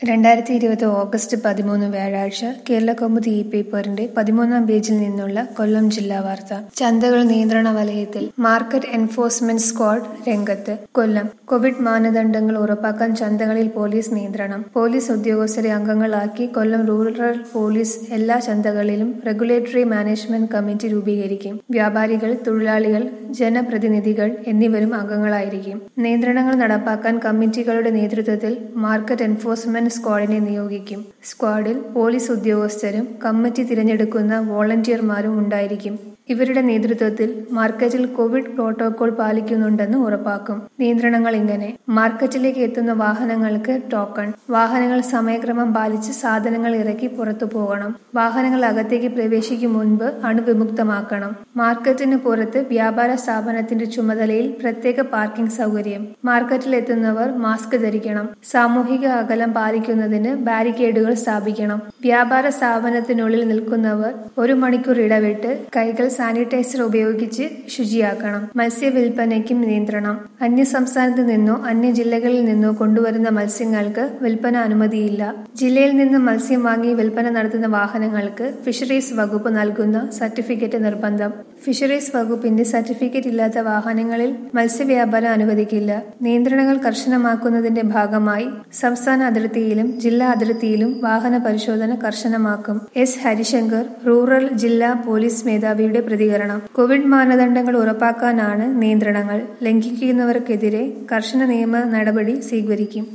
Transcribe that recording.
രണ്ടായിരത്തി ഇരുപത് ഓഗസ്റ്റ് പതിമൂന്ന് വ്യാഴാഴ്ച കേരളകൗമുദി ഇ പേപ്പറിന്റെ പതിമൂന്നാം പേജിൽ നിന്നുള്ള കൊല്ലം ജില്ലാ വാർത്ത ചന്തകൾ നിയന്ത്രണ വലയത്തിൽ മാർക്കറ്റ് എൻഫോഴ്സ്മെന്റ് സ്ക്വാഡ് രംഗത്ത് കൊല്ലം കോവിഡ് മാനദണ്ഡങ്ങൾ ഉറപ്പാക്കാൻ ചന്തകളിൽ പോലീസ് നിയന്ത്രണം പോലീസ് ഉദ്യോഗസ്ഥരെ അംഗങ്ങളാക്കി കൊല്ലം റൂറൽ പോലീസ് എല്ലാ ചന്തകളിലും റെഗുലേറ്ററി മാനേജ്മെന്റ് കമ്മിറ്റി രൂപീകരിക്കും വ്യാപാരികൾ തൊഴിലാളികൾ ജനപ്രതിനിധികൾ എന്നിവരും അംഗങ്ങളായിരിക്കും നിയന്ത്രണങ്ങൾ നടപ്പാക്കാൻ കമ്മിറ്റികളുടെ നേതൃത്വത്തിൽ മാർക്കറ്റ് എൻഫോഴ്സ്മെന്റ് സ്ക്വാഡിനെ നിയോഗിക്കും സ്ക്വാഡിൽ പോലീസ് ഉദ്യോഗസ്ഥരും കമ്മിറ്റി തിരഞ്ഞെടുക്കുന്ന വോളണ്ടിയർമാരും ഉണ്ടായിരിക്കും ഇവരുടെ നേതൃത്വത്തിൽ മാർക്കറ്റിൽ കോവിഡ് പ്രോട്ടോകോൾ പാലിക്കുന്നുണ്ടെന്ന് ഉറപ്പാക്കും നിയന്ത്രണങ്ങൾ ഇങ്ങനെ മാർക്കറ്റിലേക്ക് എത്തുന്ന വാഹനങ്ങൾക്ക് ടോക്കൺ വാഹനങ്ങൾ സമയക്രമം പാലിച്ച് സാധനങ്ങൾ ഇറക്കി പുറത്തു പോകണം വാഹനങ്ങൾ അകത്തേക്ക് പ്രവേശിക്കും മുൻപ് അണുവിമുക്തമാക്കണം മാർക്കറ്റിന് പുറത്ത് വ്യാപാര സ്ഥാപനത്തിന്റെ ചുമതലയിൽ പ്രത്യേക പാർക്കിംഗ് സൗകര്യം മാർക്കറ്റിൽ എത്തുന്നവർ മാസ്ക് ധരിക്കണം സാമൂഹിക അകലം പാലിക്കുന്നതിന് ബാരിക്കേഡുകൾ സ്ഥാപിക്കണം വ്യാപാര സ്ഥാപനത്തിനുള്ളിൽ നിൽക്കുന്നവർ ഒരു മണിക്കൂർ ഇടവിട്ട് കൈകൾ സാനിറ്റൈസർ ഉപയോഗിച്ച് ശുചിയാക്കണം മത്സ്യ വിൽപ്പനയ്ക്കും നിയന്ത്രണം അന്യ സംസ്ഥാനത്ത് നിന്നോ അന്യ ജില്ലകളിൽ നിന്നോ കൊണ്ടുവരുന്ന മത്സ്യങ്ങൾക്ക് വിൽപ്പന അനുമതിയില്ല ജില്ലയിൽ നിന്ന് മത്സ്യം വാങ്ങി വിൽപ്പന നടത്തുന്ന വാഹനങ്ങൾക്ക് ഫിഷറീസ് വകുപ്പ് നൽകുന്ന സർട്ടിഫിക്കറ്റ് നിർബന്ധം ഫിഷറീസ് വകുപ്പിന്റെ സർട്ടിഫിക്കറ്റ് ഇല്ലാത്ത വാഹനങ്ങളിൽ മത്സ്യവ്യാപാരം അനുവദിക്കില്ല നിയന്ത്രണങ്ങൾ കർശനമാക്കുന്നതിന്റെ ഭാഗമായി സംസ്ഥാന അതിർത്തിയിലും ജില്ലാ അതിർത്തിയിലും വാഹന പരിശോധന കർശനമാക്കും എസ് ഹരിശങ്കർ റൂറൽ ജില്ലാ പോലീസ് മേധാവിയുടെ പ്രതികരണം കോവിഡ് മാനദണ്ഡങ്ങൾ ഉറപ്പാക്കാനാണ് നിയന്ത്രണങ്ങൾ ലംഘിക്കുന്നവർക്കെതിരെ കർശന നിയമ നടപടി സ്വീകരിക്കും